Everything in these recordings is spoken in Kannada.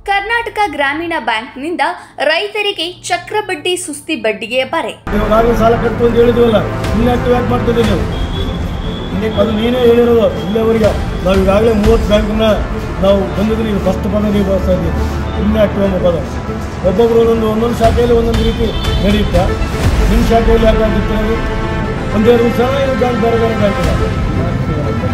ಕರ್ನಾಟಕ ಗ್ರಾಮೀಣ ಬ್ಯಾಂಕ್ನಿಂದ ರೈತರಿಗೆ ಚಕ್ರಬಡ್ಡಿ ಸುಸ್ತಿ ಬಡ್ಡಿಗೆ ಬರೆ ಇವಾಗಲೇ ಸಾಲ ಕಟ್ಟು ಅಂತ ಹೇಳಿದ್ವಲ್ಲ ಇನ್ನು ಆಕ್ಟಿವ್ ಯಾಕೆ ಮಾಡ್ತಿದ್ದೀವಿ ನೀವು ಇನ್ನೇ ಅದು ನೀನೇ ಹೇಳಿರೋದು ಇಲ್ಲಿವರೆಗೆ ನಾವು ಈಗಾಗಲೇ ಮೂವತ್ತು ಬ್ಯಾಂಕನ್ನ ನಾವು ಬಂದಿದ್ರೆ ಈಗ ಫಸ್ಟ್ ಪದ ನೀವು ಬಳಸ್ತಾ ಇದ್ದೀವಿ ಇನ್ನೇ ಆಕ್ಟಿವ್ ಅನ್ನೋ ಪದ ಒಬ್ಬೊಬ್ಬರು ಒಂದೊಂದು ಒಂದೊಂದು ಶಾಖೆಯಲ್ಲಿ ಒಂದೊಂದು ರೀತಿ ನಡೆಯುತ್ತಾ ನಿಮ್ಮ ಶಾಖೆಯಲ್ಲಿ ಯಾಕೆ ಆಗಿತ್ತು ಅದು ಒಂದೆರಡು ಸಲ ಏನು ಬ್ಯಾಂಕ್ ಬೇರೆ ಬೇರೆ ಬ್ಯಾಂಕ್ ಇದೆ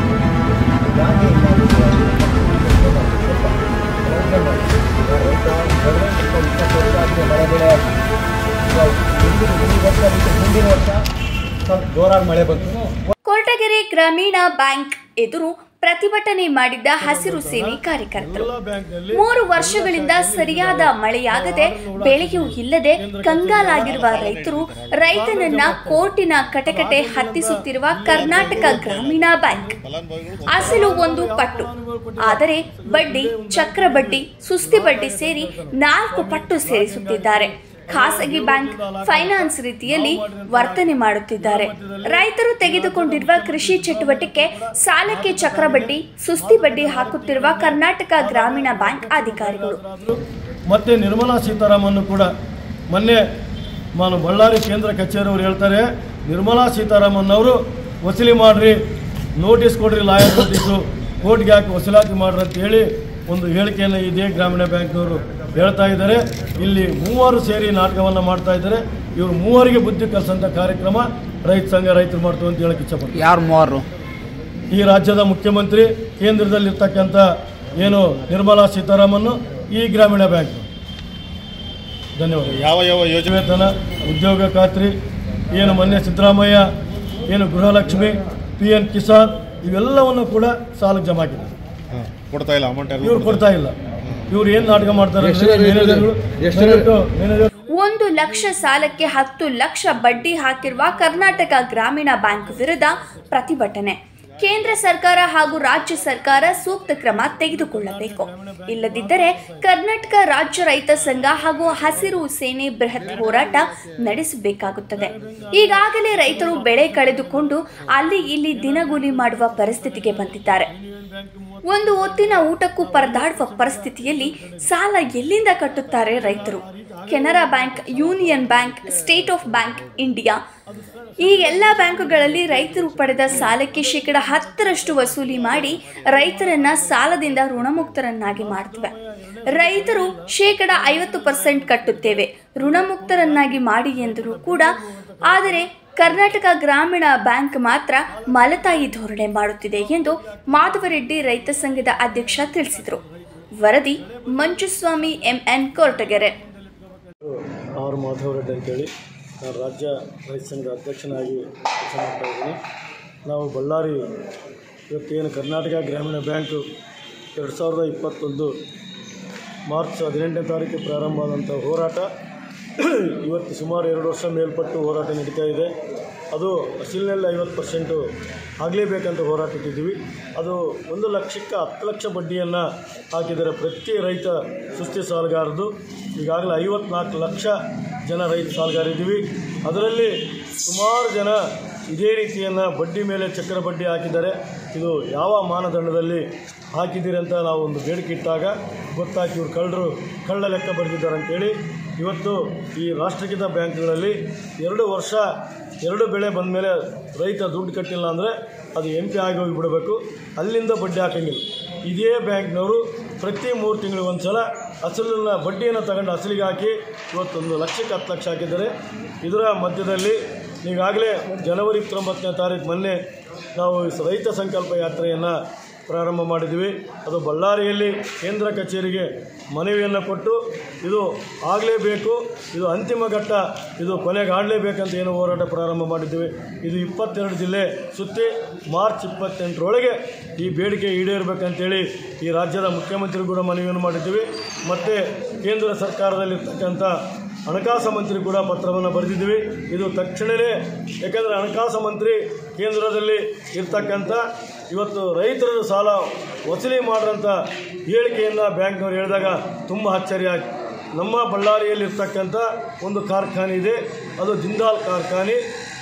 ಮುಂದಿನ ವರ್ಷ ಸ್ವಲ್ಪ ಜೋರಾಗಿ ಮಳೆ ಬಂತು ಕೊರಟಗೆರೆ ಗ್ರಾಮೀಣ ಬ್ಯಾಂಕ್ ಎದುರು ಪ್ರತಿಭಟನೆ ಮಾಡಿದ್ದ ಹಸಿರು ಸೇನೆ ಕಾರ್ಯಕರ್ತರು ಎಲ್ಲ ಬ್ಯಾಂಕ್ನಲ್ಲಿ ಮೂರು ವರ್ಷಗಳಿಂದ ಸರಿಯಾದ ಮಳೆಯಾಗದೆ ಬೆಳೆಯೂ ಇಲ್ಲದೆ ಕಂಗಾಲಾಗಿರುವ ರೈತರು ರೈತನನ್ನ ಕೋರ್ಟಿನ ಕಟಕಟೆ ಹತ್ತಿಸುತ್ತಿರುವ ಕರ್ನಾಟಕ ಗ್ರಾಮೀಣ ಬ್ಯಾಂಕ್ ಅಸಲು ಒಂದು ಪಟ್ಟು ಆದರೆ ಬಡ್ಡಿ ಚಕ್ರ ಬಡ್ಡಿ ಸುಸ್ತಿ ಬಡ್ಡಿ ಸೇರಿ ನಾಲ್ಕು ಪಟ್ಟು ಸೇರಿಸುತ್ತಿದ್ದಾರೆ ಖಾಸಗಿ ಬ್ಯಾಂಕ್ ಫೈನಾನ್ಸ್ ರೀತಿಯಲ್ಲಿ ವರ್ತನೆ ಮಾಡುತ್ತಿದ್ದಾರೆ ರೈತರು ತೆಗೆದುಕೊಂಡಿರುವ ಕೃಷಿ ಚಟುವಟಿಕೆ ಸಾಲಕ್ಕೆ ಚಕ್ರ ಬಡ್ಡಿ ಸುಸ್ತಿ ಬಡ್ಡಿ ಹಾಕುತ್ತಿರುವ ಕರ್ನಾಟಕ ಗ್ರಾಮೀಣ ಬ್ಯಾಂಕ್ ಅಧಿಕಾರಿಗಳು ಮತ್ತೆ ನಿರ್ಮಲಾ ಸೀತಾರಾಮನ್ ಕೂಡ ಮೊನ್ನೆ ನಾನು ಬಳ್ಳಾರಿ ಕೇಂದ್ರ ಕಚೇರಿಯವರು ಹೇಳ್ತಾರೆ ನಿರ್ಮಲಾ ಸೀತಾರಾಮನ್ ಅವರು ವಸೂಲಿ ಮಾಡ್ರಿ ನೋಟಿಸ್ ಕೊಡ್ರಿ ಲಾಯರ್ ನೋಟಿಸು ಕೋರ್ಟ್ಗೆ ಹಾಕಿ ವಸೂಲಾತಿ ಮಾಡ್ರಿ ಅಂತ ಹೇಳಿ ಒಂದು ಹೇಳಿಕೆಯನ್ನು ಇದೇ ಗ್ರಾಮೀಣ ಬ್ಯಾಂಕ್ನವರು ಹೇಳ್ತಾ ಇದ್ದಾರೆ ಇಲ್ಲಿ ಮೂವರು ಸೇರಿ ನಾಟಕವನ್ನು ಮಾಡ್ತಾ ಇದ್ದಾರೆ ಇವರು ಮೂವರಿಗೆ ಬುದ್ಧಿ ಕಲಿಸಂಥ ಕಾರ್ಯಕ್ರಮ ರೈತ ಸಂಘ ರೈತರು ಮಾಡ್ತೀವಿ ಅಂತ ಹೇಳಕ್ಕೆ ಇಚ್ಛಪಡ್ತೀನಿ ಯಾರು ಮೂವರು ಈ ರಾಜ್ಯದ ಮುಖ್ಯಮಂತ್ರಿ ಕೇಂದ್ರದಲ್ಲಿರ್ತಕ್ಕಂಥ ಏನು ನಿರ್ಮಲಾ ಸೀತಾರಾಮನ್ ಈ ಗ್ರಾಮೀಣ ಬ್ಯಾಂಕ್ ಧನ್ಯವಾದ ಯಾವ ಯಾವ ಯೋಜನೆ ವೇತನ ಉದ್ಯೋಗ ಖಾತ್ರಿ ಏನು ಮೊನ್ನೆ ಸಿದ್ದರಾಮಯ್ಯ ಏನು ಗೃಹಲಕ್ಷ್ಮಿ ಪಿ ಎನ್ ಕಿಸಾನ್ ಇವೆಲ್ಲವನ್ನು ಕೂಡ ಸಾಲಕ್ಕೆ ಜಮಾ ಆಗಿದೆ ಹಾ, ಕೊಡ್ತಾ ಇಲ್ಲ ಅಮೌಂಟ್ ಇವ್ರು ಕೊಡ್ತಾ ಇಲ್ಲ ಇವ್ರು ಏನು ನಾಟಕ ಮಾಡ್ತಾರೆ ಎಷ್ಟು ಜನ ಮ್ಯಾನೇಜರ್ಗಳು ಎಷ್ಟು ಜನ- ದಯವಿಟ್ಟು ಮ್ಯಾನೇಜರ್ ಒಂದು ಲಕ್ಷ ಸಾಲಕ್ಕೆ ಹತ್ತು ಲಕ್ಷ ಬಡ್ಡಿ ಹಾಕಿರುವ ಕರ್ನಾಟಕ ಗ್ರಾಮೀಣ ಬ್ಯಾಂಕ್ ವಿರುದ್ಧ ಪ್ರತಿಭಟನೆ ಕೇಂದ್ರ ಸರ್ಕಾರ ಹಾಗೂ ರಾಜ್ಯ ಸರ್ಕಾರ ಸೂಕ್ತ ಕ್ರಮ ತೆಗೆದುಕೊಳ್ಳಬೇಕು ಇಲ್ಲದಿದ್ದರೆ ಕರ್ನಾಟಕ ರಾಜ್ಯ ರೈತ ಸಂಘ ಹಾಗೂ ಹಸಿರು ಸೇನೆ ಬೃಹತ್ ಹೋರಾಟ ನಡೆಸಬೇಕಾಗುತ್ತದೆ ಈಗಾಗಲೇ ರೈತರು ಬೆಳೆ ಕಳೆದುಕೊಂಡು ಅಲ್ಲಿ ಇಲ್ಲಿ ದಿನಗೂಲಿ ಮಾಡುವ ಪರಿಸ್ಥಿತಿಗೆ ಬಂದಿದ್ದಾರೆ ಒಂದು ಹೊತ್ತಿನ ಊಟಕ್ಕೂ ಪರದಾಡುವ ಪರಿಸ್ಥಿತಿಯಲ್ಲಿ ಸಾಲ ಎಲ್ಲಿಂದ ಕಟ್ಟುತ್ತಾರೆ ರೈತರು Canara Bank Union Bank State of Bank India ಈ ಎಲ್ಲ ಬ್ಯಾಂಕುಗಳಲ್ಲಿ ರೈತರು ಪಡೆದ ಸಾಲಕ್ಕೆ ಶೇಕಡ ಹತ್ತರಷ್ಟು ವಸೂಲಿ ಮಾಡಿ ರೈತರನ್ನ ಸಾಲದಿಂದ ಋಣಮುಕ್ತರನ್ನಾಗಿ ಮಾಡ್ತವೆ ರೈತರು ಶೇಕಡ ಐವತ್ತು ಪರ್ಸೆಂಟ್ ಕಟ್ಟುತ್ತೇವೆ ಋಣಮುಕ್ತರನ್ನಾಗಿ ಮಾಡಿ ಎಂದರೂ ಕೂಡ ಆದರೆ ಕರ್ನಾಟಕ ಗ್ರಾಮೀಣ ಬ್ಯಾಂಕ್ ಮಾತ್ರ ಮಲತಾಯಿ ಧೋರಣೆ ಮಾಡುತ್ತಿದೆ ಎಂದು ಮಾಧವರೆಡ್ಡಿ ರೈತ ಸಂಘದ ಅಧ್ಯಕ್ಷ ತಿಳಿಸಿದರು ವರದಿ ಮಂಜುಸ್ವಾಮಿ ಎಂಎನ್ ಕೊರಟಗೆರೆ ಆರ್ ಮಾಧವ್ ರೆಡ್ಡಿ ಅಂತೇಳಿ ನಾನು ರಾಜ್ಯ ರೈತ ಸಂಘದ ಅಧ್ಯಕ್ಷನಾಗಿ ಕೆಲಸ ಮಾಡ್ತಾ ಇದ್ದೀನಿ ನಾವು ಬಳ್ಳಾರಿ ಇವತ್ತೇನು ಕರ್ನಾಟಕ ಗ್ರಾಮೀಣ ಬ್ಯಾಂಕು ಎರಡು ಸಾವಿರದ ಇಪ್ಪತ್ತೊಂದು ಮಾರ್ಚ್ ಹದಿನೆಂಟನೇ ತಾರೀಕು ಪ್ರಾರಂಭ ಆದಂಥ ಹೋರಾಟ ಇವತ್ತು ಸುಮಾರು ಎರಡು ವರ್ಷ ಮೇಲ್ಪಟ್ಟು ಹೋರಾಟ ನಡೀತಾ ಇದೆ ಅದು ಅಸಲಿನಲ್ಲಿ ಐವತ್ತು ಪರ್ಸೆಂಟು ಆಗಲೇಬೇಕಂತ ಹೋರಾಟ ಇಟ್ಟಿದ್ದೀವಿ ಅದು ಒಂದು ಲಕ್ಷಕ್ಕೆ ಹತ್ತು ಲಕ್ಷ ಬಡ್ಡಿಯನ್ನು ಹಾಕಿದರೆ ಪ್ರತಿ ರೈತ ಸುಸ್ತಿ ಸಾಲಗಾರದು ಈಗಾಗಲೇ ಐವತ್ನಾಲ್ಕು ಲಕ್ಷ ಜನ ರೈತ ಸಾಲಗಾರಿದ್ದೀವಿ ಅದರಲ್ಲಿ ಸುಮಾರು ಜನ ಇದೇ ರೀತಿಯನ್ನು ಬಡ್ಡಿ ಮೇಲೆ ಚಕ್ರ ಬಡ್ಡಿ ಹಾಕಿದ್ದಾರೆ ಇದು ಯಾವ ಮಾನದಂಡದಲ್ಲಿ ಹಾಕಿದ್ದೀರಿ ಅಂತ ನಾವು ಒಂದು ಬೇಡಿಕೆ ಇಟ್ಟಾಗ ಗೊತ್ತಾಗಿ ಇವ್ರು ಕಳ್ಳರು ಕಳ್ಳ ಲೆಕ್ಕ ಬರೆದಿದ್ದಾರೆ ಅಂತೇಳಿ ಇವತ್ತು ಈ ರಾಷ್ಟ್ರೀಕೃತ ಬ್ಯಾಂಕ್ಗಳಲ್ಲಿ ಎರಡು ವರ್ಷ ಎರಡು ಬೆಳೆ ಬಂದ ಮೇಲೆ ರೈತ ದುಡ್ಡು ಕಟ್ಟಿಲ್ಲ ಅಂದರೆ ಅದು ಎಂ ಪಿ ಆಗಿ ಹೋಗಿ ಬಿಡಬೇಕು ಅಲ್ಲಿಂದ ಬಡ್ಡಿ ಹಾಕಂಗಿಲ್ಲ ಇದೇ ಬ್ಯಾಂಕ್ನವರು ಪ್ರತಿ ಮೂರು ತಿಂಗಳಿಗೆ ಒಂದು ಸಲ ಅಸಲನ್ನ ಬಡ್ಡಿಯನ್ನು ತಗೊಂಡು ಅಸಲಿಗೆ ಹಾಕಿ ಇವತ್ತೊಂದು ಲಕ್ಷಕ್ಕೆ ಹತ್ತು ಲಕ್ಷ ಹಾಕಿದ್ದಾರೆ ಇದರ ಮಧ್ಯದಲ್ಲಿ ಈಗಾಗಲೇ ಜನವರಿ ಇಪ್ಪತ್ತೊಂಬತ್ತನೇ ತಾರೀಕು ಮೊನ್ನೆ ನಾವು ರೈತ ಸಂಕಲ್ಪ ಯಾತ್ರೆಯನ್ನು ಪ್ರಾರಂಭ ಮಾಡಿದ್ವಿ ಅದು ಬಳ್ಳಾರಿಯಲ್ಲಿ ಕೇಂದ್ರ ಕಚೇರಿಗೆ ಮನವಿಯನ್ನು ಕೊಟ್ಟು ಇದು ಆಗಲೇಬೇಕು ಇದು ಅಂತಿಮ ಘಟ್ಟ ಇದು ಕೊನೆಗೆ ಆಡಲೇಬೇಕಂತ ಏನು ಹೋರಾಟ ಪ್ರಾರಂಭ ಮಾಡಿದ್ದೀವಿ ಇದು ಇಪ್ಪತ್ತೆರಡು ಜಿಲ್ಲೆ ಸುತ್ತಿ ಮಾರ್ಚ್ ಇಪ್ಪತ್ತೆಂಟರೊಳಗೆ ಈ ಬೇಡಿಕೆ ಈಡೇರಬೇಕಂತೇಳಿ ಈ ರಾಜ್ಯದ ಮುಖ್ಯಮಂತ್ರಿ ಕೂಡ ಮನವಿಯನ್ನು ಮಾಡಿದ್ದೀವಿ ಮತ್ತು ಕೇಂದ್ರ ಸರ್ಕಾರದಲ್ಲಿರ್ತಕ್ಕಂಥ ಹಣಕಾಸು ಮಂತ್ರಿ ಕೂಡ ಪತ್ರವನ್ನು ಬರೆದಿದ್ದೀವಿ ಇದು ತಕ್ಷಣವೇ ಯಾಕಂದರೆ ಹಣಕಾಸು ಮಂತ್ರಿ ಕೇಂದ್ರದಲ್ಲಿ ಇರ್ತಕ್ಕಂಥ ಇವತ್ತು ರೈತರ ಸಾಲ ವಸೂಲಿ ಮಾಡ್ರಂಥ ಹೇಳಿಕೆಯನ್ನು ಬ್ಯಾಂಕ್ನವ್ರು ಹೇಳಿದಾಗ ತುಂಬ ಆಶ್ಚರ್ಯ ಆಯ್ತು ನಮ್ಮ ಬಳ್ಳಾರಿಯಲ್ಲಿರ್ತಕ್ಕಂಥ ಒಂದು ಕಾರ್ಖಾನೆ ಇದೆ ಅದು ಜಿಂದಾಲ್ ಕಾರ್ಖಾನೆ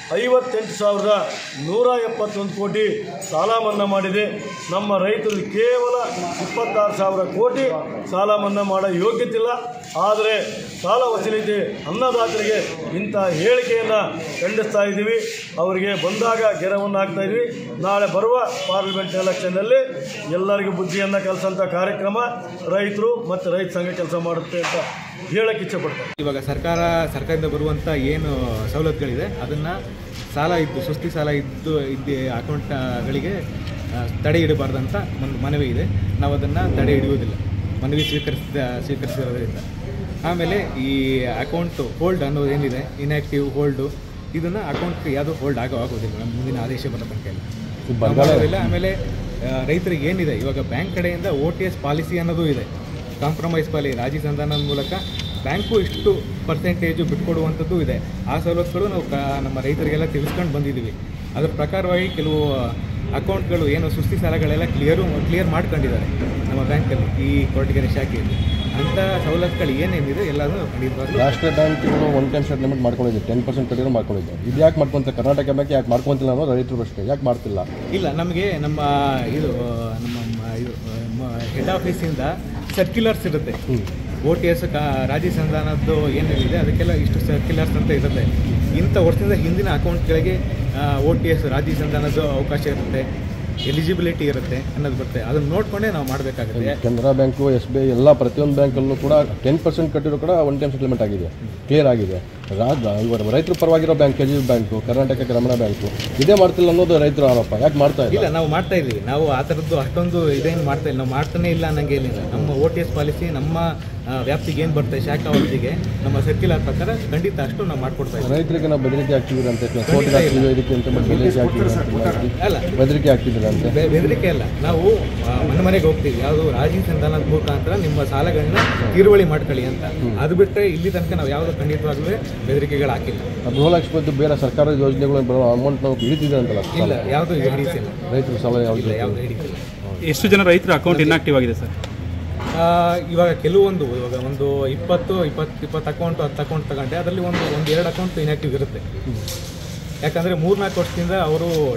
ಐವತ್ತೆಂಟು ಸಾವಿರದ ನೂರ ಎಪ್ಪತ್ತೊಂದು ಕೋಟಿ ಸಾಲ ಮನ್ನಾ ಮಾಡಿದೆ ನಮ್ಮ ರೈತರು ಕೇವಲ ಇಪ್ಪತ್ತಾರು ಸಾವಿರ ಕೋಟಿ ಸಾಲ ಮನ್ನಾ ಮಾಡೋ ಯೋಗ್ಯತೆ ಇಲ್ಲ ಆದರೆ ಸಾಲ ವಸೂಲಿತಿ ಅನ್ನದಾತರಿಗೆ ಇಂಥ ಹೇಳಿಕೆಯನ್ನು ಖಂಡಿಸ್ತಾ ಇದ್ದೀವಿ ಅವರಿಗೆ ಬಂದಾಗ ಗೆರವನ್ನು ಹಾಕ್ತಾ ಇದ್ವಿ ನಾಳೆ ಬರುವ ಪಾರ್ಲಿಮೆಂಟ್ ಎಲೆಕ್ಷನ್ನಲ್ಲಿ ಎಲ್ಲರಿಗೂ ಬುದ್ಧಿಯನ್ನು ಕಲಿಸೋಂಥ ಕಾರ್ಯಕ್ರಮ ರೈತರು ಮತ್ತು ರೈತ ಸಂಘ ಕೆಲಸ ಮಾಡುತ್ತೆ ಅಂತ ಹೇಳಕ್ಕೆ ಇಚ್ಛೆಪಡ್ತಾರೆ ಇವಾಗ ಸರ್ಕಾರ ಸರ್ಕಾರದಿಂದ ಬರುವಂಥ ಏನು ಸವಲತ್ತುಗಳಿದೆ ಅದನ್ನು ಸಾಲ ಇದ್ದು ಸುಸ್ತಿ ಸಾಲ ಇದ್ದು ಇದ್ದ ಅಕೌಂಟ್ಗಳಿಗೆ ಆ, ತಡೆ ಇಡಬಾರ್ದಂತ ಒಂದು ಮನವಿ ಇದೆ ನಾವು ಅದನ್ನು ತಡೆ ಹಿಡಿಯುವುದಿಲ್ಲ ಮನವಿ ಸ್ವೀಕರಿಸಿದ ಸ್ವೀಕರಿಸಿರೋದ್ರಿಂದ ಆಮೇಲೆ ಈ ಅಕೌಂಟು ಹೋಲ್ಡ್ ಅನ್ನೋದು ಏನಿದೆ ಇನ್ಆ್ಯಕ್ಟಿವ್ ಹೋಲ್ಡು ಇದನ್ನು ಅಕೌಂಟ್ಗೆ ಯಾವುದೂ ಹೋಲ್ಡ್ ಆಗೋ ಆಗೋದಿಲ್ಲ ನಮ್ಮ ಮುಂದಿನ ಆದೇಶ ಬರೋ ತನಕ ಇಲ್ಲ. ನಾವು ಮಾಡೋದಿಲ್ಲ ಆಮೇಲೆ ಆ, ರೈತರಿಗೆ ಏನಿದೆ ಇವಾಗ ಬ್ಯಾಂಕ್ ಕಡೆಯಿಂದ ಓ ಟಿ ಎಸ್ ಪಾಲಿಸಿ ಅನ್ನೋದು ಇದೆ ಕಾಂಪ್ರಮೈಸ್ ಪಾಲಿ ರಾಜಿ ಸಂಧಾನದ ಮೂಲಕ ಬ್ಯಾಂಕು ಇಷ್ಟು ಪರ್ಸೆಂಟೇಜು ಬಿಟ್ಕೊಡುವಂಥದ್ದು ಇದೆ ಆ ಸವಲತ್ತುಗಳು ನಾವು ಕ ನಮ್ಮ ರೈತರಿಗೆಲ್ಲ ತಿಳಿಸ್ಕೊಂಡು ಬಂದಿದ್ದೀವಿ ಅದರ ಪ್ರಕಾರವಾಗಿ ಕೆಲವು ಅಕೌಂಟ್ಗಳು ಏನು ಸುಸ್ತಿ ಸಾಲಗಳೆಲ್ಲ ಕ್ಲಿಯರು ಕ್ಲಿಯರ್ ಮಾಡ್ಕೊಂಡಿದ್ದಾರೆ ನಮ್ಮ ಬ್ಯಾಂಕಲ್ಲಿ ಈ ಕೊರಟಗೆರೆ ಶಾಖೆಯಲ್ಲಿ ಅಂಥ ಸವಲತ್ತುಗಳು ಏನೇನಿದೆ ಎಲ್ಲನೂ ಖಂಡಿತವಾಗ್ಲೂ ರಾಷ್ಟ್ರೀಯ ಬ್ಯಾಂಕ್ಗಳು ಒನ್ ಟೈಮ್ ಸೆಟ್ಲ್ಮೆಂಟ್ ಮಾಡ್ಕೊಂಡಿದೆ ಟೆನ್ ಪರ್ಸೆಂಟ್ ಕಡಿಮೆ ಮಾಡ್ಕೊಂಡಿದೆ ಇದು ಯಾಕೆ ಮಾಡ್ಕೊಂತ ಕರ್ನಾಟಕ ಬ್ಯಾಂಕ್ ಯಾಕೆ ಮಾಡ್ಕೊಂತಿಲ್ಲ ಅನ್ನೋ ರೈತರು ಪ್ರಶ್ನೆ ಯಾಕೆ ಮಾಡ್ತಿಲ್ಲ ಇಲ್ಲ ನಮಗೆ ನಮ್ಮ ಇದು ನಮ್ಮ ಮ- ಇದು ಹೆಡ್ ಆಫೀಸಿಂದ ಸರ್ಕ್ಯುಲರ್ಸ್ ಇರುತ್ತೆ ಓ ಟಿ ಎಸ್ ಕಾ ರಾಜಿ ಸಂಧಾನದ್ದು ಏನೇನಿದೆ ಅದಕ್ಕೆಲ್ಲ ಇಷ್ಟು ಸರ್ಕ್ಯುಲರ್ಸ್ ಅಂತ ಇರುತ್ತೆ ಇಂಥ ವರ್ಷದಿಂದ ಹಿಂದಿನ ಅಕೌಂಟ್ಗಳಿಗೆ ಓ ಟಿ ಎಸ್ ರಾಜಿ ಸಂಧಾನದ್ದು ಅವಕಾಶ ಇರುತ್ತೆ ಎಲಿಜಿಬಿಲಿಟಿ ಇರುತ್ತೆ ಅನ್ನೋದು ಬರುತ್ತೆ ಅದನ್ನು ನೋಡಿಕೊಂಡೇ ನಾವು ಮಾಡಬೇಕಾಗುತ್ತೆ Canara bank S B I ಎಲ್ಲ ಪ್ರತಿಯೊಂದು ಬ್ಯಾಂಕಲ್ಲೂ ಕೂಡ ಟೆನ್ ಪರ್ಸೆಂಟ್ ಕಟ್ಟಿರೋ ಕೂಡ ಒನ್ ಟೈಮ್ ಸೆಟ್ಲ್ಮೆಂಟ್ ಆಗಿದೆ ಕ್ಲಿಯರ್ ಆಗಿದೆ ರಾಜ ಇವರು ರೈತರ ಪರವಾಗಿರೋ bank K G bank Karnataka Grameena bank ಇದೇ ಮಾಡ್ತಿಲ್ಲ ಅನ್ನೋದು ರೈತರ ಆರೋಪ ಯಾಕೆ ಮಾಡ್ತಾ ಇಲ್ಲ ಇಲ್ಲ ನಾವು ಮಾಡ್ತಾ ಇದ್ದೀವಿ ನಾವು ಆ ಥರದ್ದು ಅಷ್ಟೊಂದು ಇದೇನು ಮಾಡ್ತಾ ಇಲ್ಲ ನಾವು ಮಾಡ್ತಾನೆ ಇಲ್ಲ ಅನ್ನಂಗೆ ಏನಿಲ್ಲ ನಮ್ಮ ಓ ಟಿ ಎಸ್ ಪಾಲಿಸಿ ನಮ್ಮ ಆ, ವ್ಯಾಪ್ತಿಗೆ ಏನು ಬರುತ್ತೆ ಶಾಖಾ ವ್ಯಾಪ್ತಿಗೆ ನಮ್ಮ ಸರ್ಕ್ಯುಲರ್ ಪ್ರಕಾರ ಖಂಡಿತ ಅಷ್ಟು ನಾವು ಮಾಡ್ಕೊಡ್ತಾ ಇದ್ದೀವಿ ರೈತರಿಗೆ ನಾವು ಬೆದರಿಕೆ ಆಗ್ತಿದ್ದೀರ ಅಂತ ಕೋರ್ಟಿಗೆ ಹಾಕ್ತೀವಿ ಇದಕ್ಕೆ ಅಂತ ಬಂದು ಬೆದರಿಕೆ ಆಗ್ತಿದ್ದೀರ ಅಂತ ಮಾಹಿತಿ. ಅಲ್ಲ ಬೆದರಿಕೆ ಆಗ್ತಿದ್ದೀರ ಅಂತ ಬೆ- ಬೆದರಿಕೆ ಅಲ್ಲ ನಾವು ಆ, ಮನೆ ಮನೆಗೆ ಹೋಗ್ತೀವಿ ಯಾವುದು ರಾಜಿ ಸಂಧಾನದ ಮುಖಾಂತರ ನಿಮ್ಮ ಸಾಲಗಳನ್ನ ತೀರುವಳಿ ಮಾಡ್ಕೊಳ್ಳಿ ಅಂತ ಅದು ಬಿಟ್ಟರೆ ಇಲ್ಲಿ ತನಕ ನಾವು ಯಾವುದು ಖಂಡಿತವಾಗ್ಲೂ ಬೆದರಿಕೆಗಳು ಹಾಕಿಲ್ಲ ಗೃಹಲಕ್ಷ್ಮಿ ಬೇರೆ ಸರ್ಕಾರದ ಯೋಜನೆಗಳು ಬರೋ ಅಮೌಂಟ್ ನಾವು ಹಿಡಿತಿದೆ ಅಂತಲ್ಲ ಇಲ್ಲ ಯಾವುದು ಹಿಡಿಸಿಲ್ಲ ರೈತರ ಸಾಲ ಯಾವ್ದು ಇಲ್ಲ ಯಾವುದು ಹಿಡಿಸಿಲ್ಲ ಎಷ್ಟು ಜನ ರೈತರ ಅಕೌಂಟ್ ಇನ್ಆಕ್ಟಿವ್ ಆಗಿದೆ ಸರ್ ಆ, ಇವಾಗ ಕೆಲವೊಂದು ಇವಾಗ ಒಂದು ಇಪ್ಪತ್ತು ಇಪ್ಪತ್ತು ಇಪ್ಪತ್ತು ಅಕೌಂಟ್ ಹತ್ತು ಅಕೌಂಟ್ ತಗೊಂಡೆ ಅದರಲ್ಲಿ ಒಂದು ಒಂದು ಎರಡು ಅಕೌಂಟ್ ಇನ್ಆಕ್ಟಿವ್ ಇರುತ್ತೆ ಯಾಕಂದರೆ ಮೂರ್ನಾಲ್ಕು ವರ್ಷದಿಂದ ಅವರು